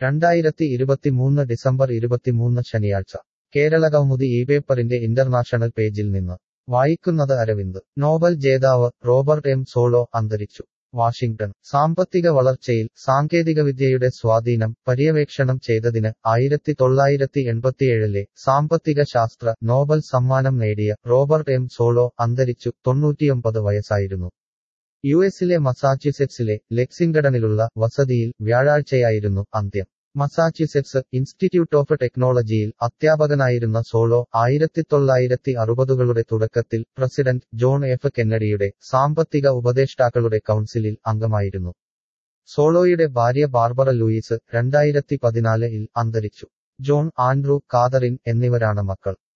രണ്ടായിരത്തി ഇരുപത്തിമൂന്ന് ഡിസംബർ ഇരുപത്തിമൂന്ന് ശനിയാഴ്ച കേരള കൗമുദി ഈ പേപ്പറിന്റെ ഇന്റർനാഷണൽ പേജിൽ നിന്ന് വായിക്കുന്നത് അരവിന്ദ് നോബൽ ജേതാവ് റോബർട്ട് എം സോളോ അന്തരിച്ചു വാഷിംഗ്ടൺ സാമ്പത്തിക വളർച്ചയിൽ സാങ്കേതികവിദ്യയുടെ സ്വാധീനം പര്യവേക്ഷണം ചെയ്തതിന് ആയിരത്തി തൊള്ളായിരത്തി എൺപത്തിയേഴിലെ സാമ്പത്തിക ശാസ്ത്ര നോബൽ സമ്മാനം നേടിയ റോബർട്ട് എം സോളോ അന്തരിച്ചു തൊണ്ണൂറ്റിയൊമ്പത് വയസ്സായിരുന്നു യു എസിലെ മസാച്യുസെറ്റ്സിലെ ലെക്സിംഗഡണിലുള്ള വസതിയിൽ വ്യാഴാഴ്ചയായിരുന്നു അന്ത്യം മസാച്യുസെറ്റ്സ് ഇൻസ്റ്റിറ്റ്യൂട്ട് ഓഫ് ടെക്നോളജിയിൽ അധ്യാപകനായിരുന്ന സോളോ ആയിരത്തി തൊള്ളായിരത്തി അറുപതുകളുടെ തുടക്കത്തിൽ പ്രസിഡന്റ് ജോൺ എഫ് കെന്നഡിയുടെ സാമ്പത്തിക ഉപദേഷ്ടാക്കളുടെ കൗൺസിലിൽ അംഗമായിരുന്നു സോളോയുടെ ഭാര്യ ബാർബറ ലൂയിസ് രണ്ടായിരത്തി പതിനാലിൽ അന്തരിച്ചു ജോൺ ആൻഡ്രൂ കാതറിൻ എന്നിവരാണ് മക്കൾ